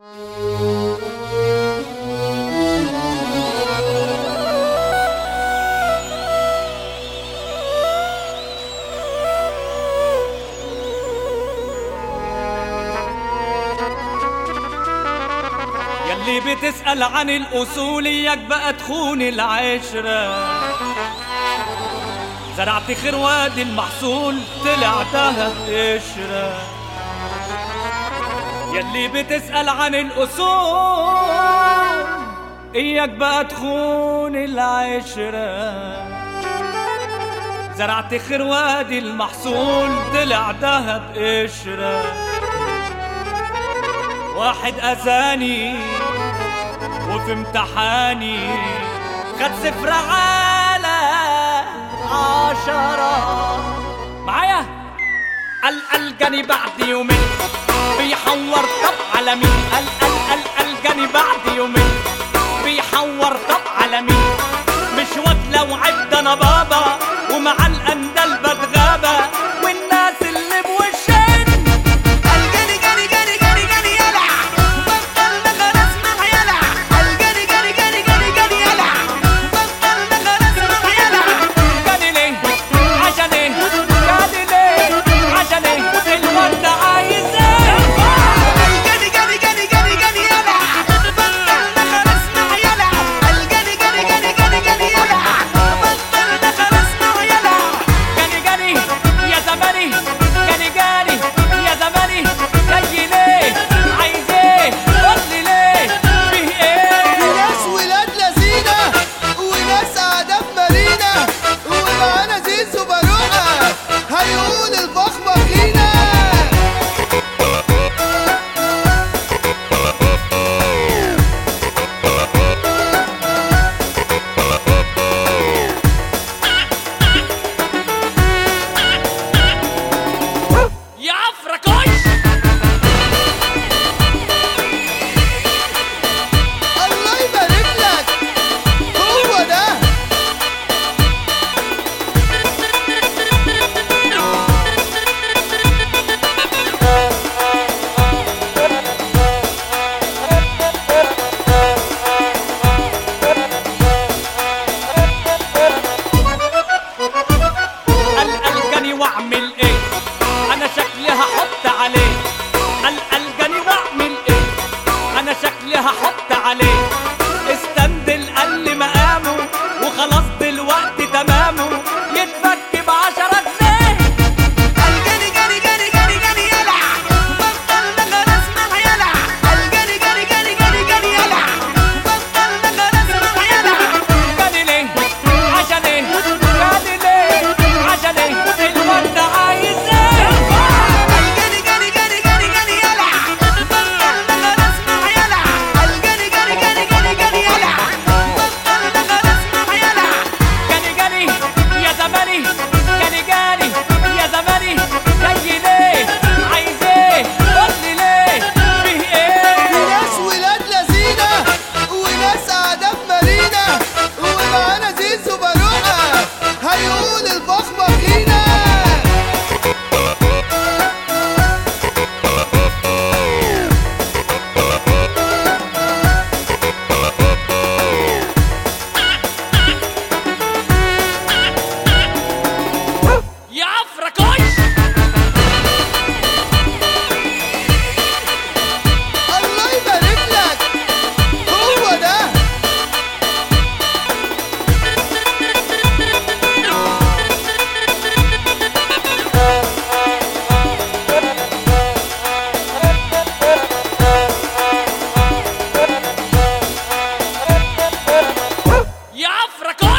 يلي بتسأل عن الأصول إياك بقى تخون العشرة زرعت خير وادي المحصول طلع دهب قشرة يلي بتسأل عن الأصول إياك بقى تخون العشرة زرعت خير وادي المحصول طلع دهب قشره واحد أذاني وفي امتحاني خد صفر على عشرة معايا الألقاني بعد يومين بيحور طب على مين ال ال ال الجاني بعد يومين بيحور طب على مين مش واكلة وعد انا بابا ومع الأندل بتغابى والناس اللي بوشين الجري جري جري جري جري يلع بطل نغر اسمع يلع الجري جري جري جري جري يلع بطل نغر اسمع يلع كان ليه عشان ايه كان ليه عشان ايه الورد عايز ايه الجري جري جري جري جري يلع بطل نغر اسمع يلع الجري جري جري جري جري يلع بطل نغر اسمع يلع جاني جاني يا زماني جاني جاني يا زماني جاي ليه عايز ايه قول لي ليه فيه في ايه ناس ولاد لذينة وناس قاعدة في مارينا ومعانا زيزو باروقة هيقول الفخمة فينا يا افركوش الله يبارك لك هو ده الألقاني واعمل ايه انا شكلي هحط عليه الألقاني واعمل ايه انا شكلي هحط عليه استندل قل مقامه وخلاص دلوقتي تمامه يتفك بعشرة جنيه الجري جري جري جري جري يلع بطل نغر اسمع يلع الجري جري جري جري جري يلع بطل نغر اسمع يلع كان ليه عشان ايه كان ليه عشان ايه الورد عايز ايه الجري جري جري جري جري يلع بطل نغر اسمع يلع الجري جري جري جري جري يلع بطل نغر اسمع يلع جاني جاني يا زماني جاني جاني يا زماني جاي ليه عايز ايه قول لي ليه فيه في ايه ناس ولاد لذينة وناس قاعدة في مارينا ومعانا زيزو باروقة هيقول الفخمة فينا يا افركوش الله يبارك لك هو ده يا افركوش